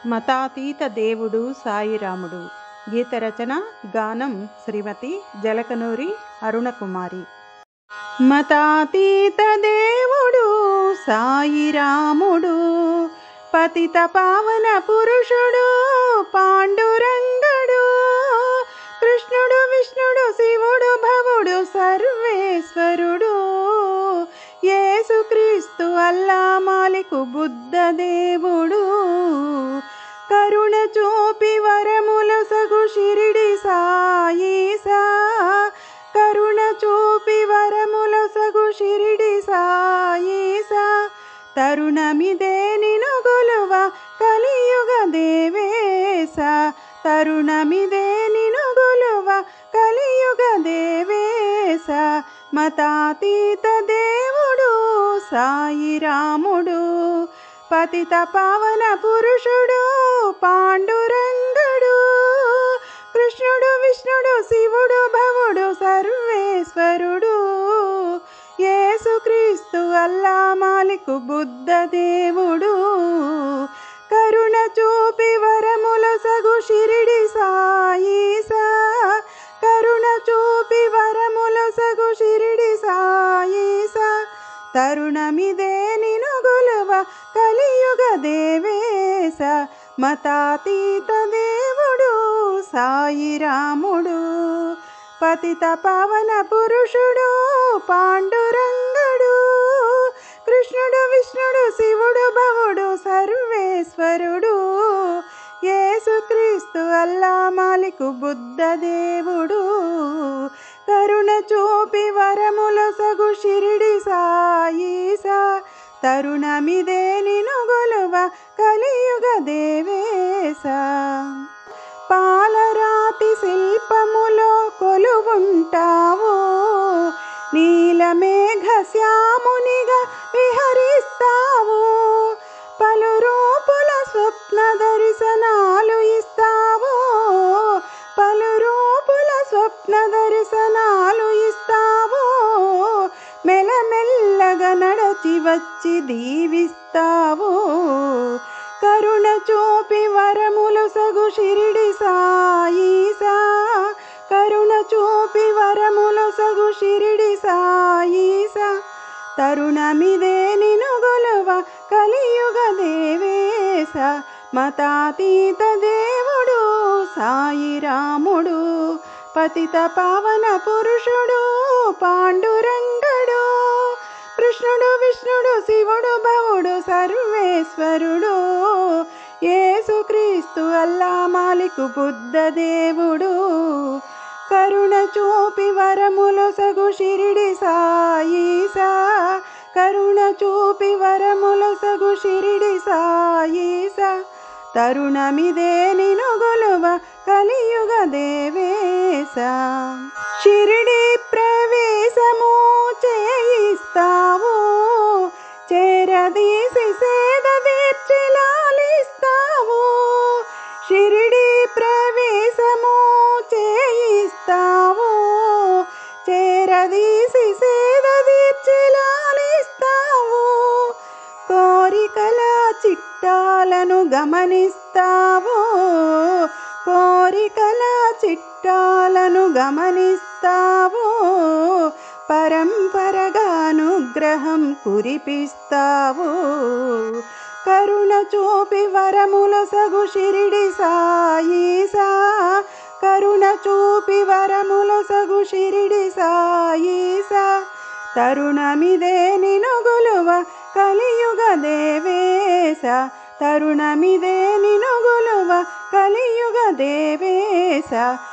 మతాతీత దేవుడు సాయిరాముడు గీత రచన గానం శ్రీమతి జలకనూరి అరుణకుమారి మతాతీత దేవుడు సాయిరాముడు పతిత పావన పురుషుడు పాండురంగడు కృష్ణుడు విష్ణుడు శివుడు భవుడు సర్వేశ్వరుడు యేసుక్రీస్తు అల్లా మాలికు బుద్ధ దేవుడు కరుణ చూపి వరముల సగు షిరిడి సాయిసా కరుణ చూపి వరముల సగు షిరిడి సాయిసా తరుణమిదే నిను గొలువ కలియుగ దేవేశ తరుణమిదే నిను గొలువ కలియుగ దేవేశ మతాతీత దేవుడు సాయిరాముడు పతిత పావన పురుషుడు పాండురంగడు కృష్ణుడు విష్ణుడు శివుడు భవుడు సర్వేశ్వరుడు యేసుక్రీస్తు అల్లా మాలికు బుద్ధ దేవుడు కరుణ చూపి వరముల సగు షిరిడి సాయిసా కరుణ చూపి వరముల సగు షిరిడి సాయిసా తరుణమిదే నిను గొలువ కలియుగ దేవేశ మతాతీత దేవుడు సాయిరాముడు పతిత పవన పురుషుడు పాండురంగడు కృష్ణుడు విష్ణుడు శివుడు భవుడు సర్వేశ్వరుడు యేసుక్రీస్తు అల్లా మాలికు బుద్ధ దేవుడు కరుణ చూపి వరముల సగు షిరిడి సాయిసా తరుణమిదే నిను గొలువ కలియుగ దేవేశ పాలరాతి శిల్పములో కొలువుంటావు నీలమేఘ శ్యామునిగా విహరిస్తావు పలు రూపుల స్వప్న దర్శనాలు ఇస్తావు పలు రూపుల స్వప్న దర్శనాలు ఇస్తావు మెల్లమెల్లగా నడచి వచ్చి దీవిస్తావు కరుణ చూపి వరములు సగు షిరిడి సాయిసా కరుణ చూపి వరములు సగు షిరిడి సాయిసా తరుణమిదే నిను గొలువ కలియుగ దేవేశ మతాతీత దేవుడు సాయిరాముడు పతిత పావన పురుషుడు పాండురంగడు కృష్ణుడు విష్ణుడు శివుడు భవుడు సర్వేశ్వరుడు యేసుక్రీస్తు అల్లా మాలికు బుద్ధ దేవుడు కరుణ చూపి వరములు సగు షిరిడి సాయిసా కరుణ చూపి వరములు సగు షిరిడి సాయిసా తరుణమిదే నిను గొలువ కలియుగ దేవేశ షిరిడి ప్రవేశము చేయిస్తావు చేరదీసి సేద తీర్చి లాలిస్తావు షిరిడి ప్రవేశము చేయిస్తావు చేరదీసి సేద తీర్చి లాలిస్తావు కోరికల చిట్టాలను గమనిస్తావు కోరికల చిట్టాలను గమనిస్తావు పరంపరగానుగ్రహం కురిపిస్తావు కరుణ చూపి వరముల సగు షిరిడి సాయిసా కరుణ చూపి వరముల సగు షిరిడి సాయిసా తరుణమిదే నిను గొలువ కలియుగ దేవేశ తరుణమిదే నిను గొలువ కలియుగ దేవేశ